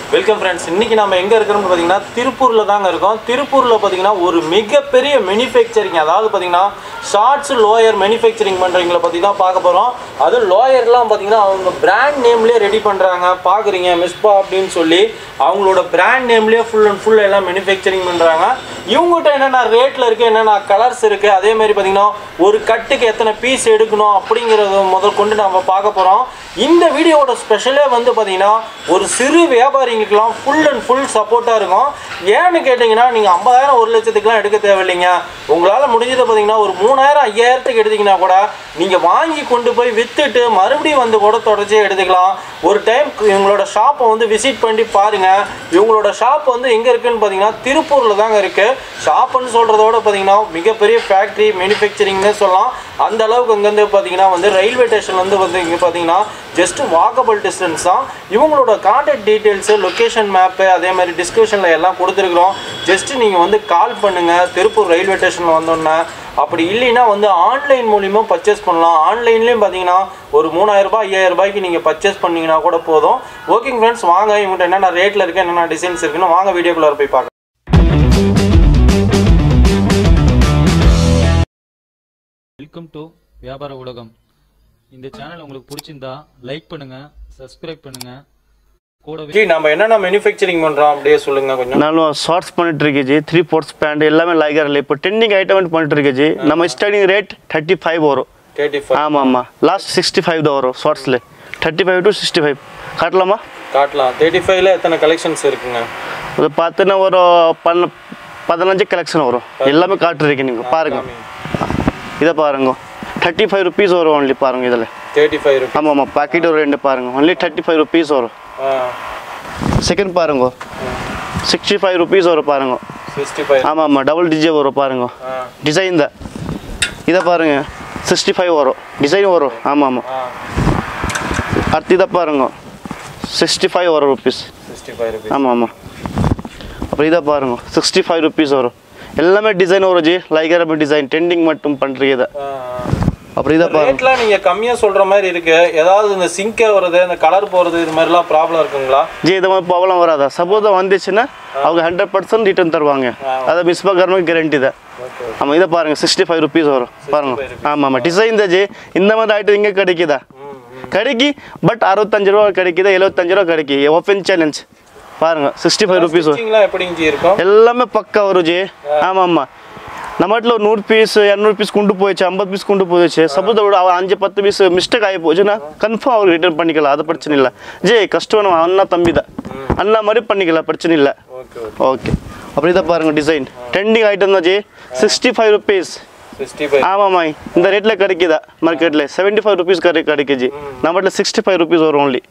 Welcome friends இன்னைக்கு நம்ம எங்கே இருக்கிறோம்னு பார்த்தீங்கன்னா திருப்பூரில் தாங்க இருக்கோம் திருப்பூரில் பார்த்தீங்கன்னா ஒரு மிகப்பெரிய மேனுஃபேக்சரிங் அதாவது பார்த்தீங்கன்னா ஷார்ட்ஸ் லோயர் மேனுஃபேக்சரிங் பண்ணுறவங்கள பற்றி தான் பார்க்க போகிறோம் அது லோயர்லாம் பார்த்தீங்கன்னா அவங்க பிராண்ட் நேம்லேயே ரெடி பண்ணுறாங்க பார்க்குறீங்க மிஸ்பா அப்படின்னு சொல்லி அவங்களோட பிராண்ட் நேம்லேயே ஃபுல் அண்ட் ஃபுல் எல்லாம் மேனுஃபேக்சரிங் பண்ணுறாங்க இவங்ககிட்ட என்னென்ன ரேட்டில் இருக்குது என்னென்ன கலர்ஸ் இருக்குது அதே மாதிரி பார்த்தீங்கன்னா ஒரு கட்டுக்கு எத்தனை பீஸ் எடுக்கணும் அப்படிங்கிறத முதல் கொண்டு நம்ம பார்க்க போகிறோம் இந்த வீடியோவோட ஸ்பெஷலே வந்து பார்த்தீங்கன்னா ஒரு சிறு வியாபாரிங்களுக்கெல்லாம் ஃபுல் அண்ட் ஃபுல் சப்போர்ட்டாக இருக்கும் ஏன்னு கேட்டிங்கன்னா நீங்கள் ஐம்பதாயிரம் ஒரு லட்சத்துக்குலாம் எடுக்க தேவையில்லைங்க உங்களால் முடிஞ்சதை பார்த்தீங்கன்னா ஒரு மூணாயிரம் ஐயாயிரத்துக்கு எடுத்தீங்கன்னா கூட நீங்கள் வாங்கி கொண்டு போய் விற்றுட்டு மறுபடியும் வந்து கூட தொடர்ச்சி எடுத்துக்கலாம் ஒரு டைம் இவங்களோட ஷாப்பை வந்து விசிட் பண்ணி பாருங்கள் இவங்களோட ஷாப் வந்து எங்கே இருக்குன்னு பார்த்தீங்கன்னா திருப்பூரில் தாங்க இருக்குது ஷாப்புன்னு சொல்கிறதோட பார்த்தீங்கன்னா மிகப்பெரிய ஃபேக்ட்ரி மேனுஃபேக்சரிங்னே சொல்லலாம் அந்த அளவுக்கு இங்கேருந்து பார்த்தீங்கன்னா வந்து ரயில்வே ஸ்டேஷன் வந்து வந்து இங்கே பார்த்தீங்கன்னா ஜஸ்ட் வாக்கபிள் டிஸ்டன்ஸ் தான் இவங்களோட கான்டாக்ட் டீட்டெயில்ஸு லொக்கேஷன் மேப்பு அதே மாதிரி டிஸ்கிரிப்ஷனில் எல்லாம் கொடுத்துருக்குறோம் ஜஸ்ட் நீங்கள் வந்து கால் பண்ணுங்கள் திருப்பூர் ரயில்வே ஸ்டேஷனில் வந்தோன்னே அப்படி இல்லைன்னா வந்து ஆன்லைன் மூலியமாக பர்ச்சேஸ் பண்ணலாம் ஆன்லைன்லேயும் பார்த்தீங்கன்னா ஒரு மூணாயிரரூபா ஐயாயிரம் ரூபாய்க்கு நீங்கள் பர்ச்சேஸ் பண்ணீங்கன்னா கூட போதும் ஓகேங்க ஃப்ரெண்ட்ஸ் வாங்க இவங்கள்ட்ட என்னென்ன ரேட்டில் இருக்குது என்னென்ன டிசைன்ஸ் இருக்குன்னு வாங்க வீடியோக்குள்ளே போய் பார்க்கலாம் வெல்கம் டு வியாபார உலகம் இந்த சேனல் உங்களுக்கு பிடிச்சிருந்தா லைக் பண்ணுங்க சப்ஸ்கிரைப் பண்ணுங்க கூடவே ஜி நம்ம என்னென்ன மேனுஃபேக்சரிங் பண்ணுறோம் அப்படியே சொல்லுங்கள் கொஞ்சம் ನಾನು ಶಾರ್ಟ್ಸ್ பண்ணிட்டு இருக்கேன் ஜி த்ரீ ஃபோர்த்ஸ் பேண்ட் எல்லாமே லைகரில் இப்போ ட்ரெண்டிங் ஐட்டம் பண்ணிட்டு இருக்கேன் ஜி நம்ம ஸ்டார்டிங் ரேட் தேர்ட்டி ஃபைவ் வரும் தேர்ட்டி ஃபைவ் ஆமாம் ஆமாம் லாஸ்ட் சிக்ஸ்டி ஃபைவ் தான் வரும் ஷார்ட்ஸில் thirty five to sixty five காட்டலாமா காட்டலாம் தேர்ட்டி ஃபைவ்ல எத்தனை கலெக்ஷன்ஸ் இருக்குங்க அது பார்த்தீங்கன்னா ஒரு பன்ன பதினஞ்சு கலெக்ஷன் வரும் எல்லாமே காட்டுறீங்க நீங்கள் பாருங்க இதை பாருங்க தேர்ட்டி ஃபைவ் ருபீஸ் வரும் ஒன்லி பாருங்க இதில் தேர்ட்டி ஃபைவ் ருபீஸ் ஆமாம் ஆமாம் பாக்கெட் ஒரு ரெண்டு பாருங்க ஒன்லி தேர்ட்டி ஃபைவ் ருபீஸ் வரும் செகண்ட் பாருங்க சிக்ஸ்டி ஃபைவ் ருபீஸ் வரும் பாருங்க சிக்ஸ்டி ஃபைவ் ஆமாம் ஆமாம் டபுள் டிஜே வரும் பாருங்க டிசைன் தான் இதை பாருங்க சிக்ஸ்டி ஃபைவ் வரும் டிசைன் வரும் ஆமாம் ஆமாம் அடுத்து இதை பாருங்க சிக்ஸ்டி ஃபைவ் வரும் ருபீஸ் சிக்ஸ்டி ஃபைவ் ருபீஸ் ஆமாம் ஆமாம் அப்புறம் இதை பாருங்க சிக்ஸ்டி ஃபைவ் ருபீஸ் வரும் எல்லாமே டிசைன் வரும் ஜி லைகர் டிசைன் ட்ரெண்டிங் மட்டும் பண்ணுறீங்க இதை அப்புறம் இதை பாருங்க ரேட்லாம் நீங்க கம்மியா சொல்ற மாதிரி இருக்கு ஏதாவது இந்த சிங்க வருது இந்த கலர் போறது இது மாதிரிலாம் ப்ராப்ளம் இருக்குங்களா ஜி இது மாதிரி ப்ராப்ளம் வராதா சப்போஸ் வந்துச்சுன்னா அவங்க ஹண்ட்ரட் பர்சன்ட் ரிட்டர்ன் தருவாங்க அதை மிஸ் பண்ணுற கேரண்டி தான் ஓகே ஆமாம் இதை பாருங்க சிக்ஸ்டி ஃபைவ் ருபீஸ் வரும் பாருங்க ஆமாம் ஆமாம் டிசைன் தான் ஜி இந்த மாதிரி ஐட்டம் இங்கே கிடைக்குதா கிடைக்கி பட் அறுபத்தஞ்சு ரூபா கிடைக்குது எழுபத்தஞ்சு ரூபா கிடைக்கி ஓப்பன் சேலஞ்ச் பாருங்க சிக்ஸ்டி ஃபைவ் ருபீஸ் வரும் ஸ்டிச்சிங்லாம் எப்படிங்க ஜி இருக்கும் எல்லாமே பக்கா வரும் ஜி ஆமாம் ஆமாம் நம்ம வீட்டில் ஒரு நூறு பீஸ் இரநூறு பீஸ் கொண்டு போயிடுச்சு ஐம்பது பீஸ் கொண்டு போயிடுச்சு சப்போஸ் அவ அஞ்சு பத்து பீஸ் மிஸ்டேக் ஆகி போச்சுன்னா கன்ஃபார்ம் அவர் ரிட்டர்ன் பண்ணிக்கலாம் அது பிரச்சனை இல்லை ஜி கஷ்டம் நம்ம அண்ணா தம்பி தான் அண்ணா மாதிரி பண்ணிக்கலாம் பிரச்சனை இல்லை ஓகே ஓகே ஓகே அப்படி இதை பாருங்க டிசைன் ட்ரெண்டிங் ஐட்டம் தான் ji sixty five rupees sixty five ஆமாம்மா இந்த ரேட்டில் கிடைக்குதா மார்க்கெட்டில் செவன்ட்டி ஃபைவ் ருபீஸ் கிடை கிடைக்குது ஜி நம்ம வீட்டில் சிக்ஸ்டி ஃபைவ் ருபீஸ் வரும் ஒன்லி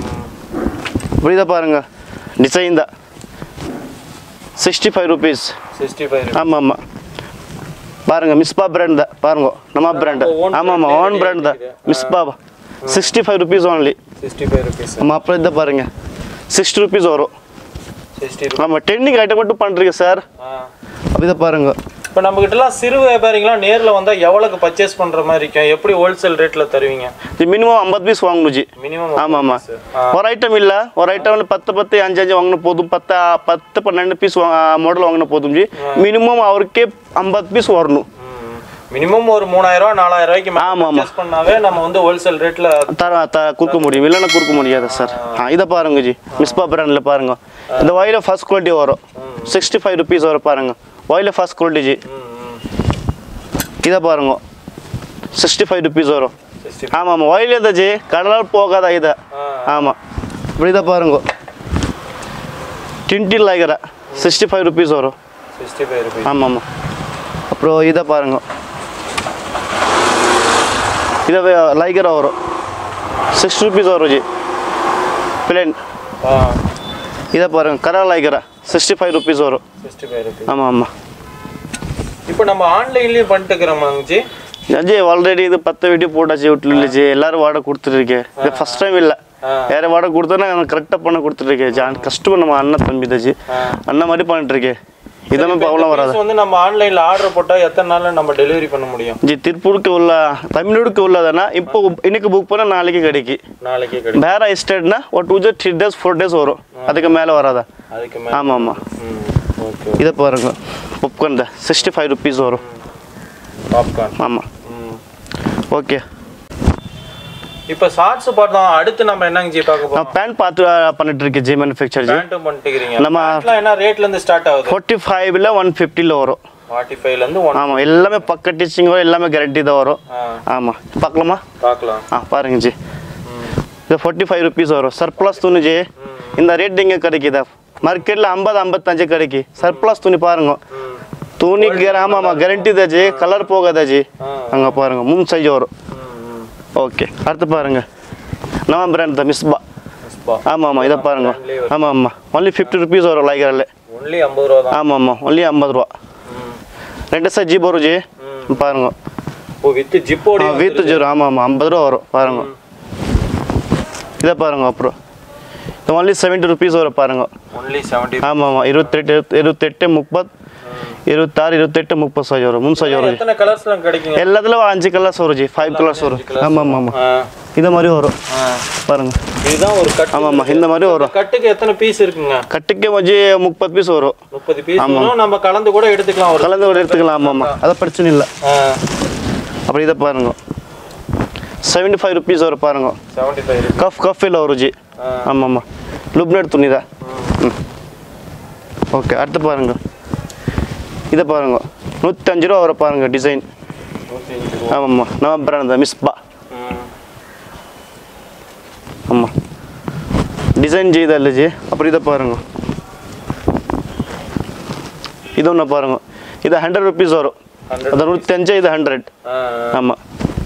இப்படி இதை பாருங்க டிசைன் தான் sixty five rupees sixty five ஆமாம் ஆமாம் பாருங்க மிஸ்பா பிராண்ட் தான் பாருங்க நம்ம பிராண்ட் own ஆமாம் ஆமாம் brand ஓன் பிராண்ட் தான் இருக்குது. மிஸ்பா sixty five rupees only sixty five rupees ஆமாம் அப்புறம் இதை பாருங்க சிக்ஸ்டி ருபீஸ் வரும் சிக்ஸ்டி ஆமாம் ட்ரெண்டிங் ஐட்டம் மட்டும் பண்ணுறீங்க சார் அப்படி இதை பாருங்க இப்போ நம்ம கிட்டலாம் சிறு வியாபாரிங்களாம் நேர்ல வந்தா எவ்வளவுக்கு பர்ச்சேஸ் பண்ற மாதிரி இருக்கும் எப்படி ஹோல்சேல் ரேட்ல தருவீங்க இது மினிமம் ஐம்பது பீஸ் வாங்கணும் ஜி மினிமம் ஆமாம் ஆமாம் ஒரு ஐட்டம் இல்லை ஒரு ஐட்டம்ல பத்து பத்து அஞ்சு அஞ்சு வாங்கின போதும் பத்து பத்து பன்னெண்டு பீஸ் மாடல் வாங்கின போதும் ஜி மினிமம் அவருக்கே ஐம்பது பீஸ் வரணும் மினிமம் ஒரு மூணாயிரம் ரூபா நாலாயிரம் ரூபாய்க்கு ஆமா, ஆமா. பர்ச்சேஸ் பண்ணாவே நம்ம வந்து ஹோல்சேல் ரேட்ல தர த கொடுக்க முடியும் இல்லைன்னா கொடுக்க முடியாது சார் ஆ இதை பாருங்க ஜி மிஸ்பா பிராண்டில் பாருங்க இந்த ஒயில ஃபர்ஸ்ட் குவாலிட்டி வரும் சிக்ஸ்டி ஃபைவ் ருபீஸ் வரும் பாருங்க ஒயில ஃபர்ஸ்ட் குவாலிட்டி ஜி இதை பாருங்க சிக்ஸ்டி ஃபைவ் ருபீஸ் வரும் சிக்ஸ்டி ஆமாம் ஆமாம் ஒயில் இதை ஜி கடலால் போகாதா இதை ஆமாம் இப்படி இதை பாருங்க டின்டில் லைகரா சிக்ஸ்டி ஃபைவ் ருபீஸ் வரும் சிக்ஸ்டி ஃபைவ் ருபீஸ் ஆமாம் ஆமாம் அப்புறம் இதை பாருங்க இதை லைகரா வரும் சிக்ஸ் ருபீஸ் வரும் ஜி பிளேன் இதை பாருங்க கரா லைகரா சிக்ஸ்டி ஃபைவ் ருபீஸ் வரும் சிக்ஸ்டி ஃபைவ் ருபீஸ் ஆமாம் ஆமாம் இப்போ நம்ம ஆன்லைன்லயும் பண்ணிட்டு இருக்கிறோமாங்க ஜி அஜய் ஆல்ரெடி இது பத்து வீடியோ போட்டாச்சு வீட்டில் ஜி எல்லாரும் வாடகை கொடுத்துருக்கேன் இது ஃபர்ஸ்ட் டைம் இல்லை வேற வாடகை கொடுத்தா நான் கரெக்டாக பண்ண கொடுத்துருக்கேன் ஜான் கஷ்டம் நம்ம அண்ணன் தம்பி தச்சு அண்ணன் மாதிரி பண்ணிட்டு இருக்கேன் இதெல்லாம் ப்ராப்ளம் வராது Piece வந்து நம்ம ஆன்லைன்ல ஆர்டர் போட்டா எத்தனை நாள்ல நம்ம டெலிவரி பண்ண முடியும் ஜி திருப்பூருக்கு உள்ள தமிழ்நாடுக்கு உள்ளதுன்னா இப்போ இன்னைக்கு புக் பண்ணால் நாளைக்கு கிடைக்கும் நாளைக்கே கிடைக்கும் வேற எஸ்டேட்னா ஒரு two days three days four days வரும் அதுக்கு மேலே வராதா அதுக்கு மேல ஆமாம் ஆமாம் ம் ஓகே இதை பாருங்க பாப்கார்ன் தான் சிக்ஸ்டி ஃபைவ் ருபீஸ் வரும் பாப்கார்ன் ஆமாம் ம் ஓகே இப்போ ஷார்ட்ஸ் பார்த்தோம் அடுத்து நம்ம என்னங்க ஜி பார்க்க போறோம் நான் பேண்ட் பார்த்து பண்ணிட்டு இருக்கேன் ஜி மேனுஃபேக்சர் ஜி பேண்ட்டும் பண்ணிட்டுக்கிறீங்க நம்ம- பேண்ட்லாம் என்ன ரேட்ல இருந்து ஸ்டார்ட் ஆகுது ஃபோர்ட்டி ஃபைவ்ல ஒன் ஃபிஃப்டியில் வரும் ஃபார்ட்டி ஃபைவ்ல இருந்து ஒன் ஆமாம் எல்லாமே பக்க டீச்சிங் வரும் எல்லாமே கேரண்டி தான் வரும் ஆ ஆமாம் பார்க்கலாமா பார்க்கலாம் ஆ பாருங்க ஜி ம் இது ஃபார்ட்டி ஃபைவ் ருபீஸ் வரும் சர்ப்ளஸ் துணி ஜி இந்த ரேட் இங்கே கிடைக்குதா மார்க்கெட்டில் ஐம்பது ஐம்பத்தஞ்சு கிடைக்கு சர்ப்ளஸ் துணி பாருங்க ம் துணி கேர ஆமாம் ஆமாம் கேரண்டி தான் ஜி கலர் போகாதா ஜி ஆ அங்கே பாருங்க மூணு சைஸ் வரும் ம் ம் ஓகே அடுத்து பாருங்க நம்ம பிராண்ட் தான் மிஸ்பா மிஸ்பா ஆமாம் ஆமாம் இதை பாருங்க ஆமாம் ஆமாம் ஒன்லி ஃபிஃப்டி ருபீஸ் வரும் லைகரில் ஒன்லி ஐம்பது ரூபா தான் ஆமாம் ஆமாம் ஒன்லி ஐம்பது ரூபா ம் ரெண்டு சைஸ் ஜி வரும் ஜி ம் பாருங்க ஓ வித் ஜிப்போட வீட்டு ஜீரோ ஆமாம் ஆமாம் ஐம்பது ரூபா வரும் பாருங்க இதை பாருங்க அப்புறம் இது ஒன்லி செவன்ட்டி ருபீஸ் வரும் பாருங்க ஒன்லி செவன்ட்டி ஆமாம் ஆமாம் இருபத்தெட்டு இருபத்தெட்டு முப்பது இருபத்தாறு இருபத்தெட்டு முப்பது சைஸ் வரும் மூணு சைஸ் வரும் ஜி எத்தனை கலர்ஸ்லாம் கிடைக்குங்க எல்லாத்துலேயும் அஞ்சு கலர்ஸ் வரும் ஜி ஃபைவ் கலர்ஸ் வரும் ஆமாம் ஆமாம் ஆமாம் ஆ இந்த மாதிரி வரும் ஆ பாருங்க இதுதான் ஒரு கட்டு ஆமாம் ஆமாம் இந்த மாதிரி வரும் கட்டுக்கு எத்தனை பீஸ் இருக்குங்க கட்டுக்கே வச்சு முப்பது பீஸ் வரும் முப்பது பீஸ் வரும் நம்ம கலந்து கூட எடுத்துக்கலாம் ஒரு கலந்து ஒரு எடுத்துக்கலாம் ஆமாம் ஆமாம் அதை பிரச்சனை இல்லை ஆ அப்புறம் இதை பாருங்க செவன்ட்டி ஃபைவ் ருபீஸ் வரும் பாருங்க செவன்ட்டி ஃபைவ் இருக்கு கஃப் கஃபில் வரும் ஜி ஆ ஆமாம் ஆமாம் லுப்னட் துணி தான் ம் ஓகே அடுத்து பாருங்க இதை பாருங்க நூற்றஞ்சு ரூபா வரும் பாருங்க டிசைன் நூற்றி அஞ்சு ரூபா ஆமாம்மா நம்ம பிராண்ட் தான் மிஸ்பா ம் ஆமாம் டிசைன் ஜி இதை இல்லை ஜி அப்புறம் இதை பாருங்க இது ஒன்று பாருங்க இது ஹண்ட்ரட் ருபீஸ் வரும் ஹண்ட்ரட் அது நூற்றஞ்சு இது ஹண்ட்ரட் ஆ ஆமாம்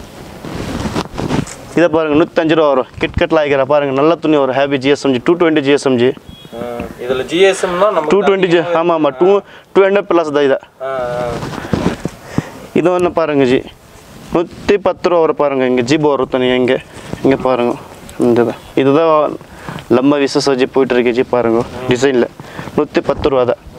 இதை பாருங்க நூற்றஞ்சு ரூபா வரும் கிட்கட்டில் ஆகிக்கிற பாருங்க நல்ல துணி வரும் ஹேபி ஜிஎஸ்எம்ஜி டூ டுவெண்ட்டி ஜிஎஸ்எம்ஜி ஆ. இதுல ஜிஎஸ்எம் தான் நம்ம டூ டுவெண்ட்டி ஜி ஆமாம் ஆமாம் டூ டூ ஹண்ட்ரட் ப்ளஸ் தான் இதை ஆ ஆ. இது ஒன்று பாருங்க ஜி நூற்றி பத்து ரூபா வரும் பாருங்க இங்கே ஜிப் வரும் தனி இங்கே இங்கே பாருங்க இந்த தான் இதுதான் லம்ப விசஸ் வச்சு போயிட்டு இருக்கு ஜி பாருங்க டிசைனில் நூற்றி பத்து ரூபா தான்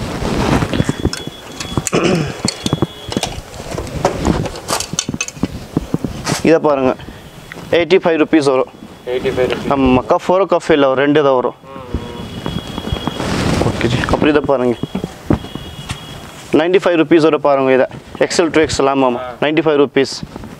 இதை பாருங்க எயிட்டி ஃபைவ் ருபீஸ் வரும் எயிட்டி ஃபைவ் ருபீஸ் ஆமாம் கஃப் வரும் கஃப் இல்லை வரும் ரெண்டு தான் வரும் ஓகே ஜி அப்புறம் இதை பாருங்க நைன்டி ஃபைவ் ருபீஸ் வரும் பாருங்க இதை எக்ஸல் டு எக்ஸல் ஆமாம் ஆமாம் நைன்டி ஃபைவ் ருபீஸ்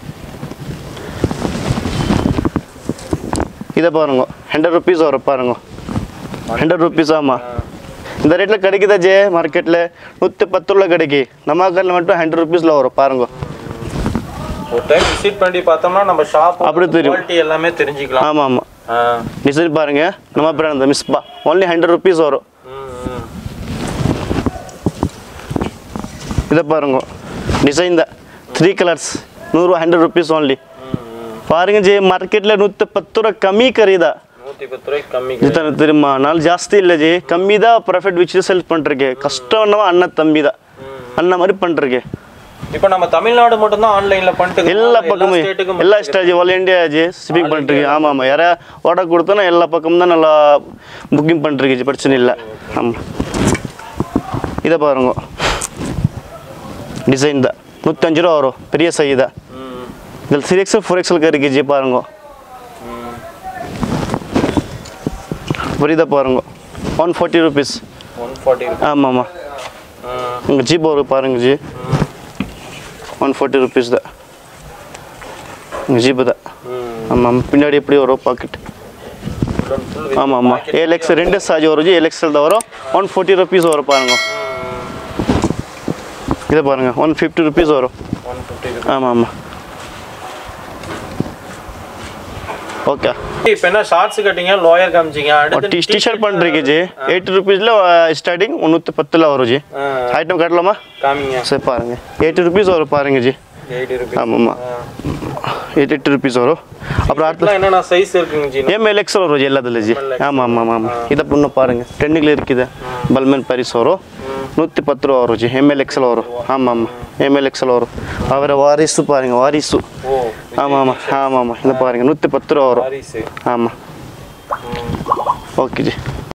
இதை பாருங்க ஹண்ட்ரட் ருபீஸ் வரும் பாருங்க ஹண்ட்ரட் ருபீஸ் ஆமாம் இந்த ரேட்டில் கிடைக்குதா ஜே மார்க்கெட்டில் நூற்றி பத்து ரூபா கிடைக்கி நம்ம கடையில் மட்டும் ஹண்ட்ரட் ருபீஸில் வரும் பாருங்க ஒரு டைம் விசிட் பண்ணி பார்த்தோம்னா நம்ம ஷாப் அப்படி தெரியும். குவாலிட்டி எல்லாமே தெரிஞ்சுக்கலாம் ஆமாம் ஆமாம் ஆ. டிசைன் பாருங்க நம்ம பிராண்ட் தான் மிஸ்பா ஒன்லி ஹண்ட்ரட் ருபீஸ் வரும் ம், ம். இதை பாருங்க டிசைன் தான் த்ரீ கலர்ஸ் நூறுரூவா ஹண்ட்ரட் ருபீஸ் ஒன்லி ம், ம். பாருங்க ஜி ಮಾರ್ಕೆಟ್ಲೆ ನೂತ್ತ ಪತ್ತು ರೂಪಾಯಿ ಕಮ್ಮಿ ಕರೀದ நூத்தி பத்து ரூபாய்க்கு கம்மி ಜೊತೆ தெரியுமா நாள் ಜಾಸ್ತಿ ಇಲ್ಲ ஜி கம்மி தான் ப்ராஃபிட் வச்சு செல் பண்ணுறீங்க கஷ்டம்னா அண்ணன் தம்பி தான் அண்ணன் மாதிரி பண்ணுறீங்க இப்போ நம்ம தமிழ்நாடு மட்டும் தான் ஆன்லைன்ல பண்ணிட்டு எல்லா பக்கமும் ஸ்டேட்டுக்கும் எல்லா stage all India ji speak பண்ணுறீங்க ஆமாம் ஆமாம் யாரா ஆர்டர் கொடுத்தோன்னா எல்லா பக்கமும் தான் நல்லா புக்கிங் பண்ணுறீங்க ஜி பிரச்சனை இல்லை ஆமாம் இதை பாருங்க டிசைன் தான் நூற்றஞ்சு ரூபா வரும் பெரிய சை தான் ம், இதில் த்ரீ எக்ஸல் ஃபோர் எக்ஸல் இருக்கு ஜி பாருங்க ம். அப்புறம் இதை பாருங்க one forty rupees one forty ஆமாம் ஆமாம் உங்கள் ஜீப் ஒரு பாருங்க ஜி ஒன் ஃபார்ட்டி ருபீஸ் தான் உங்கள் ஜீப்பு தான் ஆமாம் பின்னாடி எப்படி வரும் பாக்கெட் ஆமாம் ஆமாம் ஏஎல்எக்ஸ் ரெண்டு சார்ஜ் வரும் ஜி ஏஎல்எக்ஸ்எல் தான் வரும் ஒன் ஃபார்ட்டி ருபீஸ் வரும் பாருங்க இதை பாருங்க ஒன் ஃபிஃப்டி ருபீஸ் வரும் ஒன் ஃபிஃப்டி ஆமாம் ஆமாம் ஓகே இப்போ என்ன ஷார்ட்ஸ் கட்டிங்க லோயர் காமிச்சிங்க அடுத்து டி டிஷர்ட் பண்ணுறீங்க ஜி எயிட்டி ருபீஸில் ஸ்டார்டிங் முந்நூற்றி பத்தில் வரும் ஜி ஆ, ஐட்டம் காட்டலாமா காமிங்க சரி பாருங்க எயிட்டி ருபீஸ் வரும் பாருங்க ஜி எயிட்டி ருபீஸ் ஆமாம் ஆமாம் எயிட்டி எட்டு ருபீஸ் வரும் அப்புறம் அடுத்து என்னென்ன சைஸ் இருக்குங்க ஜி எம்எல் எக்ஸல் வரும் ஜி எல்லாத்துல ஜி ஆமாம் ஆமாம் ஆமாம் இதை பொண்ணு பாருங்க ட்ரெண்டிங்கில் இருக்குது பல்மன் பரிஸ் வரும் நூற்றி பத்து ரூபா வரும் ஜி எம்எல் எக்ஸல் வரும் ஆமாம் ஆமாம் எம்எல் எக்ஸல் வரும் அவரை வாரிசு பாருங்க வாரிசு ஓ ஆமாம் ஆமாம் ஆமாம் ஆமாம் இதை பாருங்க நூற்றி பத்து ரூபா வரும் வாரிசு ஆமாம் ஓகே ஜி